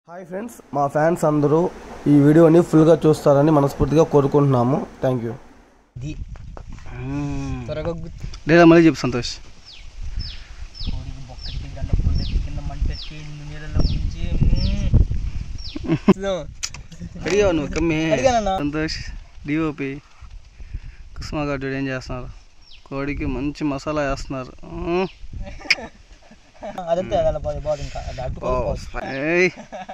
Hi friends మా fans అందరూ ఈ వీడియోని ఫుల్గా చూస్తారని మనస్ఫూర్తిగా కోరుకుంటున్నాము థ్యాంక్ యూ ఇది త్వరగా గు- లేదా మళ్ళీ చెప్పు సంతోష్ కోడికి బొక్కకి దండ పుల్లకి కింద మంట పెట్టి నీళ్ళలో ముంచి మ్మ్. అడిగావు నువ్వు కమ్మి అడిగానన్నా. సంతోష్ డిఓపి కుసుమ గారు ఏం చేస్తున్నారు కోడికి మంచి మసాలా వేస్తున్నారు మ్మ్. అదంతే అలా పోదు పోదు ఇంకా అది అడ్డుకోదు ఏయ్.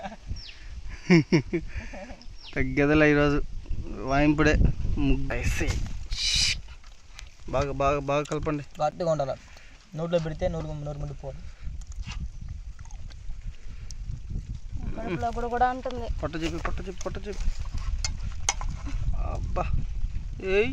తగ్గేదిలే ఈరోజు వాయింపుడే ముగ్గు వేసి. బాగా బాగా బాగా కలపండి గట్టిగా ఉండాలి నోట్లో పెడితే నోరు నోరు ముండిపోదు కడుపులో కూడా ఉంటుంది పొట్ట చెప్పి పొట్ట చెప్పి పొట్ట చెప్పి అబ్బా ఏయ్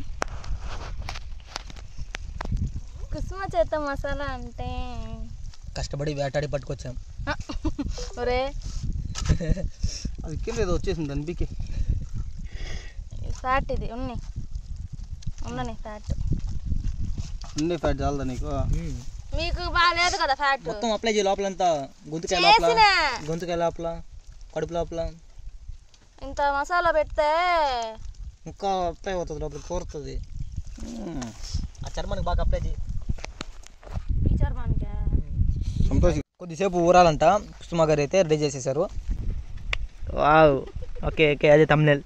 కుసుమ చేత మసాలా అంటే కష్టపడి వేటాడి పట్టుకొచ్చాం ఒరే అది కింద ఏదో వచ్చేసింది దాని పీకి ఫ్యాట్ ఇది ఉన్ని ఉండని ఫ్యాట్ ఉండే ఫ్యాట్ చాలదా నీకు మీకు బాగాలేదు కదా ఫ్యాట్ మొత్తం అప్లై చేయి లోపలంతా గొంతుకాయ లోపల చేసిన గొంతుకాయ లోపల కడుపు లోపల ఇంత మసాలా పెడితే ఇంకా అప్లై అవుతుంది లోపల కోరుతుంది ఆ చర్మానికి బాగా అప్లై చేయి టీచర్ మనకి సంతోష్ కొద్దిసేపు ఊరాలంట కుసుమ గారు అయితే రెడీ చేసేసారు వావ్ ఓకే ఓకే అదే తమ్నెల్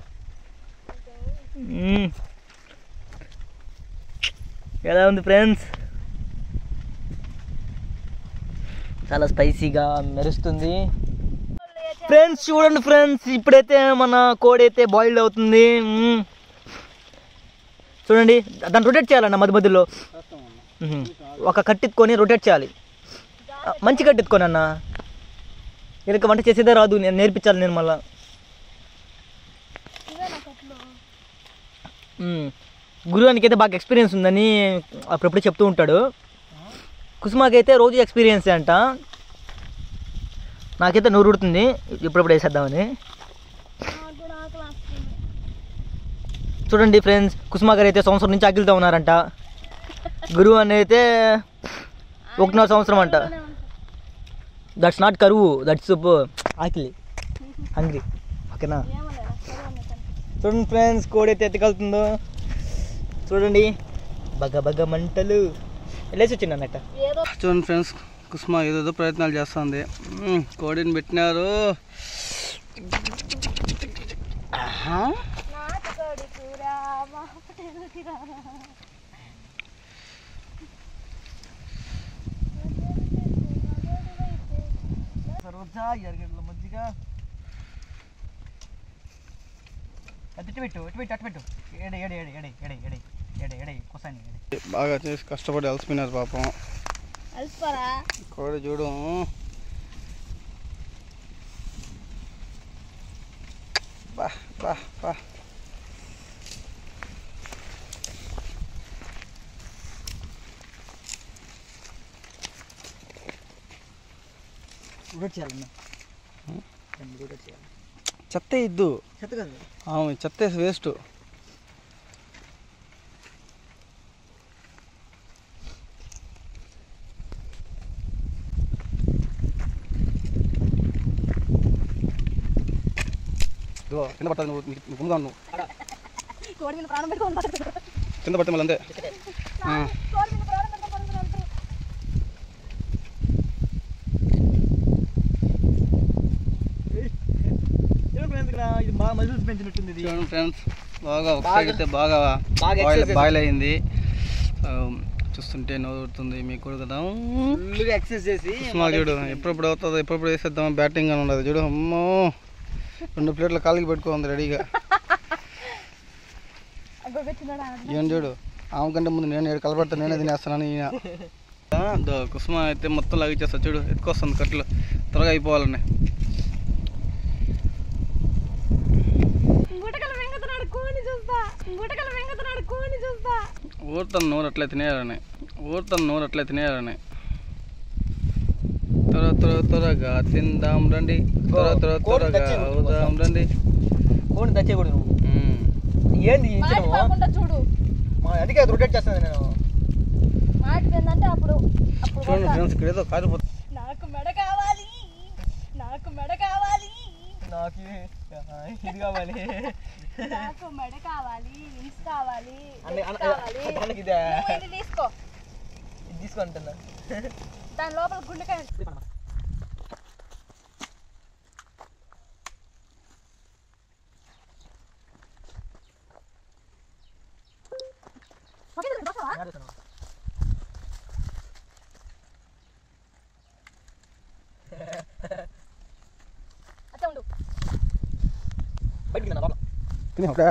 ఎలా ఉంది ఫ్రెండ్స్ చాలా స్పైసీగా మెరుస్తుంది ఫ్రెండ్స్ చూడండి ఫ్రెండ్స్ ఇప్పుడైతే మన కోడి అయితే బాయిల్డ్ అవుతుంది మ్మ్. చూడండి దాన్ని రొటేట్ చేయాలన్న మధ్య మధ్యలో మ్మ్. ఒక కట్టెత్తుకొని రొటేట్ చేయాలి ఆ, మంచి కట్టెత్తుకొని అన్న వీళ్ళకి వంట చేసేదే రాదు నేను నేర్పించాలి నేను మళ్ళా మ్మ్. గురువానికి అయితే బాగా ఎక్స్పీరియన్స్ ఉందని అప్పుడప్పుడు చెప్తూ ఉంటాడు కుసుమాకి అయితే రోజు ఎక్స్పీరియన్స్ అంట నాకైతే నూరు ఉడుతుంది ఇప్పుడప్పుడు వేసేద్దామని చూడండి ఫ్రెండ్స్ కుసుమా గారు అయితే సంవత్సరం నుంచి ఆకిలితో ఉన్నారంట గురువు అని అయితే ఒకటిన్నర సంవత్సరం అంట దట్స్ నాట్ కరువు దట్స్ ఆకిలి హంగ్రీ ఓకేనా చూడండి ఫ్రెండ్స్ కోడి అయితే ఎత్తుకెళ్తుందో చూడండి బగ బగ మంటలు వెళ్ళేసి వచ్చింది అన్నట్ట ఏదో చూడండి ఫ్రెండ్స్ కుసుమ ఏదేదో ప్రయత్నాలు చేస్తుంది మ్మ్, కోడిని పెట్టినారు ఆహా. నాటుకోడి కూర మా పొట్టేలుకి రారా. మజ్జిగా అటు పెట్టు ఇటు పెట్టు అటు పెట్టు ఏడే ఏడే ఏడే ఏడే ఏడే ఏడే ఏడే ఏడే కొసాని ఏడే బాగా చేసి కష్టపడి అలసిపోయినారు పాపం అల్పరా కోడి చూడు బా బా బా రొటేట్ చేయాలన్న దాన్ని రొటేట్ చేయాలి చెత్త ఇద్దు చెత్త కదా ఆమె చెత్త వేస్ట్ ఇదిగో కింద పట్టదు నువ్వు నీకు- నీకు ముందుగా నువ్వు కోడి మీద ప్రాణం పెట్టుకుంటారు కింద పడితే మళ్ళీ అంతే ఆ. కోడి మీద ప్రాణం పెట్టుకుంటారు ఇది బాగా మజిల్స్ పెంచినట్టుంది ఇది చూడండి ఫ్రెండ్స్ బాగా ఒక బాగా- సైడ్ అయితే బాగా బాగా బాయిల్ exercise బాయిల్ అయింది ఆ, చూస్తుంటే నవ్వుతుంది మీకు కూడా కదా ఫుల్గా ఎక్సర్సైజ్ చేసి కుసుమా చూడు ఎప్పుడెప్పుడు అవుతుందో ఎప్పుడెప్పుడు వేసేద్దామా బ్యాటింగ్ అని ఉండదు చూడు అమ్మో రెండు ప్లేట్ల కాలికి పెట్టుకోంది రెడీగా ఏం చూడు ఆమె కంటే ముందు నేను ఏడు కలబెడతా నేనే తినేస్తానని ఈయన దో కుసుమ అయితే మొత్తం లాగిచ్చేస్తా చూడు ఎత్తుకొస్తుంది కట్లు త్వరగా అయిపోవాలని గుటకలు వెంగతున్నాడు కోని చూస్తా గుటకలు వెంగతున్నాడు కోని చూస్తా ఊరుతాను నూరు అట్లే తినేయాలని ఊరుతాను నూరు అట్లే తినేయాలని త్వర త్వర త్వరగా తిందాం రండి త్వర త్వర కోడి త్వరగా దచ్చేయి కొట్టు అవుదాం రండి కోడిని తెచ్చేయకూడదు నువ్వు మ్మ్. ఏంది ఈ ఇంజనము? మాటిపోకుండా చూడు మా అందుకే రొటేట్ చేస్తాను నేను మాటిపోయిందంటే అప్పుడు అప్పుడు చూడండి కొడతా. ఫ్రెండ్స్ ఇక్కడ ఏదో కాలిపోతుంది నాకు మెడ కావాలి నాకు మెడ కావాలి నాకు ఇది కావాలి నాకు మెడ కావాలి వింగ్స్ కావాలి అన్న- legs అన్న- కావాలి అన్నకి ఇదే. నువ్వు ఇది తీసుకో ఇది తీసుకుంటున్నా దాని లోపల గుండెకాయ అట్లా ఉండు బయటికి రా బాబా తినేవా?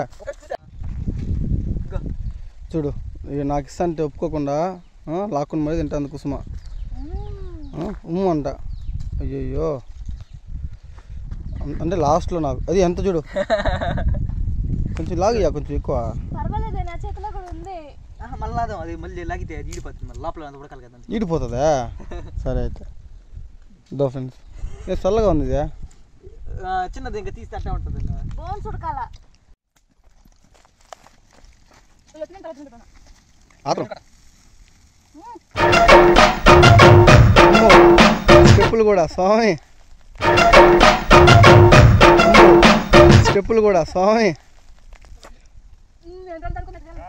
చూడు ఇక నాకు ఇస్తా అంటే ఒప్పుకోకుండా ఆ, లాక్కుని మరీ తింటాను కుసుమ ఆ, ఉమ్ము అంట అయ్యయ్యో అం- అంటే లాస్ట్లో నాకు అది ఎంత చూడు కొంచెం లాగియా కొంచెం ఎక్కువ పర్వాలేదు నా చేతిలో కూడా ఉంది మళ్ళీ అది మళ్ళీ లాగితే అది ఈడిపోతుంది మళ్ళీ లోపల అంత ఉడకాలి కదా ఈడిపోతుందా సరే అయితే దో ఫ్రెండ్స్ ఏ చల్లగా ఉంది ఇది ఆ, చిన్నది ఇంకా తీస్తే అట్లా ఉంటుంది బోన్స్ ఉడకాల ఇవి వచ్చిన తర్వాత తింటాను. ఆత్రం అమ్మో, స్టెప్పులు కూడా స్వామి అమ్మో, స్టెప్పులు కూడా స్వామి ఉమ్, ఏంటంటే అనుకున్నా తిన్నాను.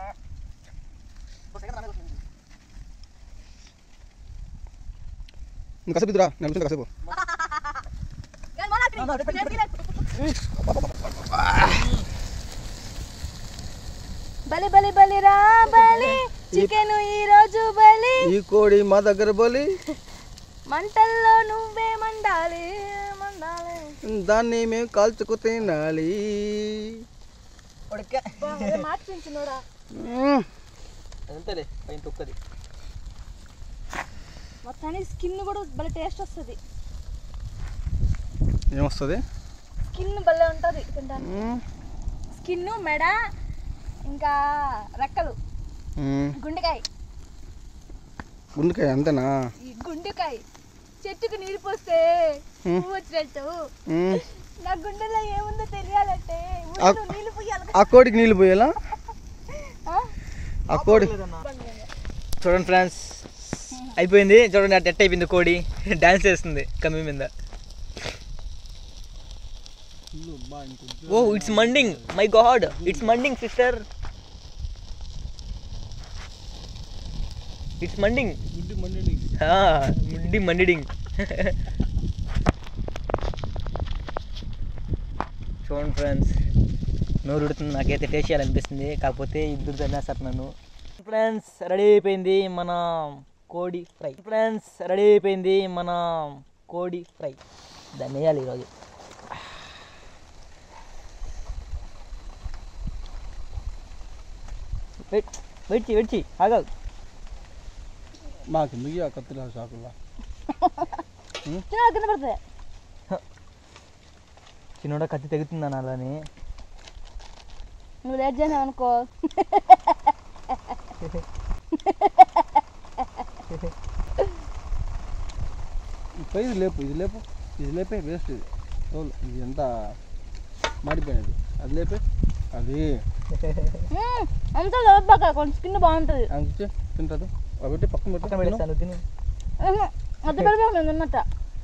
ఇంకా కాసేపు ఇద్దురా నేను కూర్చుంటా కాసేపు ఏ, మొన్న తిని. నేను తినలేదు. బలి బలి బలి రా బలి చికెన్ ఈ రోజు బలి ఈ కోడి మా దగ్గర బలి మంటల్లో నువ్వే మండాలి మండాలి దాన్ని మేము కాల్చుకు తినాలి ఉడక మార్చించినోడా మ్మ్. అంతేలే పైన తొక్కది మొత్తానికి స్కిన్ కూడా భలే టేస్ట్ వస్తుంది ఏమొస్తుంది స్కిన్ భలే ఉంటుంది తింటాను మ్మ్. స్కిన్ మెడ ఇంకా రెక్కలు మ్మ్. గుండెకాయ గుండెకాయ అంతేనా ఈ గుండెకాయ చెట్టుకు నీరు పోస్తే హ్మ్. పువ్వు వచ్చినట్టు మ్మ్. నా గుండెలో ఏముందో తెలియాలంటే ఆ- ఊరిలో నీళ్ళు పోయాలి కదా. ఆ కోడికి నీళ్ళు పోయాలా ఆ? ఆ కోడి చూడండి ఫ్రెండ్స్ అయిపోయింది చూడండి అట్ ఎట్ అయిపోయింది కోడి డాన్స్ చేస్తుంది కమ్మి మీద ఓ ఇట్స్ మండింగ్ మై గాడ్ ఇట్స్ మండింగ్ సిస్టర్ ఇట్స్ మండింగ్ ముడ్డి మండిడింగ్ చూడండి ఫ్రెండ్స్ నోరు ఉడుతుంది నాకైతే టేస్ట్ చేయాలనిపిస్తుంది కాకపోతే ఇద్దరు తినేస్తారు నన్ను ఫ్రెండ్స్ రెడీ అయిపోయింది మన కోడి ఫ్రై ఫ్రెండ్స్ రెడీ అయిపోయింది మన కోడి ఫ్రై దాన్ని వేయాలి ఈరోజు వెయిట్ వెయిట్ చేయి వెయిట్ చేయి ఆగా మాకు మిగి ఆ కత్తిలా షాకుల్లా తిన కింద పడుతుంది చిన్నోడ కత్తి తెగుతుందని అలానే నువ్వు లేట్ చేసావు అనుకో పై ఇది లేపు ఇది లేపు ఇది లేపే వేస్ట్ ఇది తోలు ఇది ఎంత మాడిపోయినది అది లేపే అది మ్మ్. అంతా లేపాక కొంచెం స్కిన్ బాగుంటుంది అంకించే తింటారు అవి పెట్టి పక్కన పక్కన పెట్టి పెడతాను తిను అది పెడతాం మేము తిన్నట్ట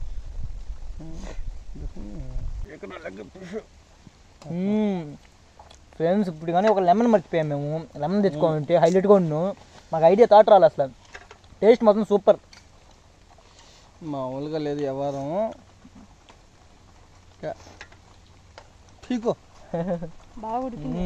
ఫ్రెండ్స్ ఇప్పుడు కానీ ఒక లెమన్ మర్చిపోయాం మేము లెమన్ తెచ్చుకోమంటే హైలైట్గా ఉన్నాం మాకు ఐడియా థాట్ రాలి అసలు టేస్ట్ మాత్రం సూపర్ మామూలుగా లేదు వ్యవహారం ఠీకో బాగా ఉడికింది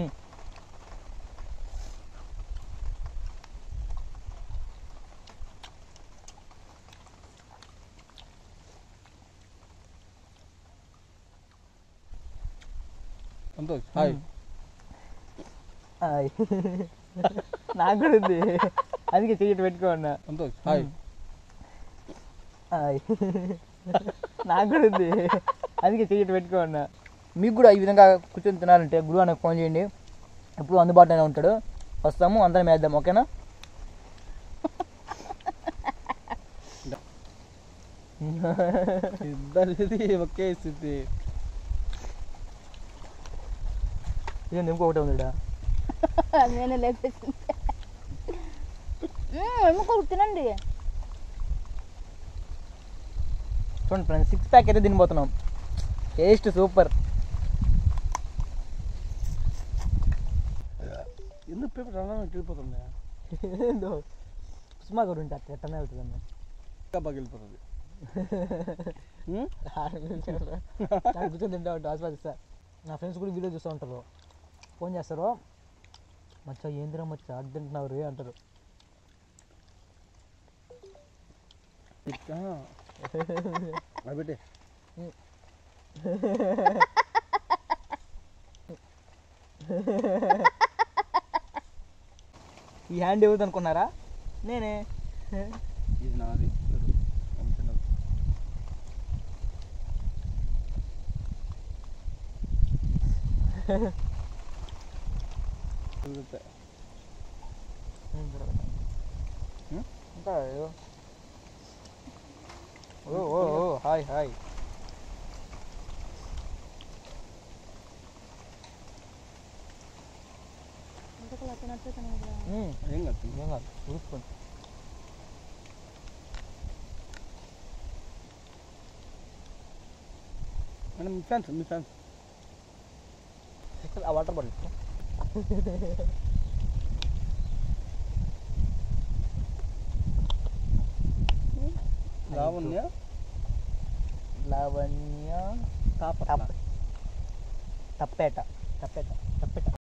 సంతోష్ హాయ్ హాయ్ నాకు కూడా ఉంది అందుకే చెయ్యి పెట్టుకో ఉన్నా సంతోష్ హాయ్ హాయ్ నాకు కూడా ఉంది అందుకే చెయ్యి పెట్టుకో ఉన్నా మీకు కూడా ఈ విధంగా కూర్చొని తినాలంటే గురువు నాకు ఫోన్ చేయండి ఎప్పుడు అందుబాటులోనే ఉంటాడు వస్తాము అందరం వేద్దాం ఓకేనా ఇద్దరిది ఒకే స్థితి ఇది ఇంకొకటి ఉంది ఈడ. నేనే లేపేసింది ఎముకలు తినండి చూడండి ఫ్రెండ్స్ సిక్స్ ప్యాక్ అయితే తినిపోతున్నాం టేస్ట్ సూపర్ ఎందుకు పేపర్ రన్ వెళ్ళిపోతుంది ఏందో సుమా కూడా ఉంటే అట్లా ఎట్టనే వెళ్తుందన్న ఇంకా బాగా వెళ్ళిపోతుంది ఉం? కూర్చొని తింటా ఉంటా ఆస్వాదిస్తా నా ఫ్రెండ్స్ కూడా వీడియో చూస్తూ ఉంటారు ఫోన్ చేస్తారు మచ్చా ఏందిరా మచ్చా అది తింటున్నావు రే అంటారు ఆ. అది పెట్టే ఈ హ్యాండ్ ఎవరిది అనుకున్నారా నేనే ఇది నాది చూడు. అంత చిన్నది. చూపిస్తా. ఉం? ఇంకా ఏదో. ఓ ఓ ఓ హాయ్ హాయ్ ఇంకొక లెక్క నడుపుతున్నాను కదా. ఏం కాదు ఏం కాదు చూసుకోండి మేడం మీ ఫ్యాన్స్ మీ ఫ్యాన్స్ ఆ వాటర్ బాటిల్ ఇస్తా. లావణ్య లావణ్య తాప తప్ప తప్పేట తప్పేట తప్పేట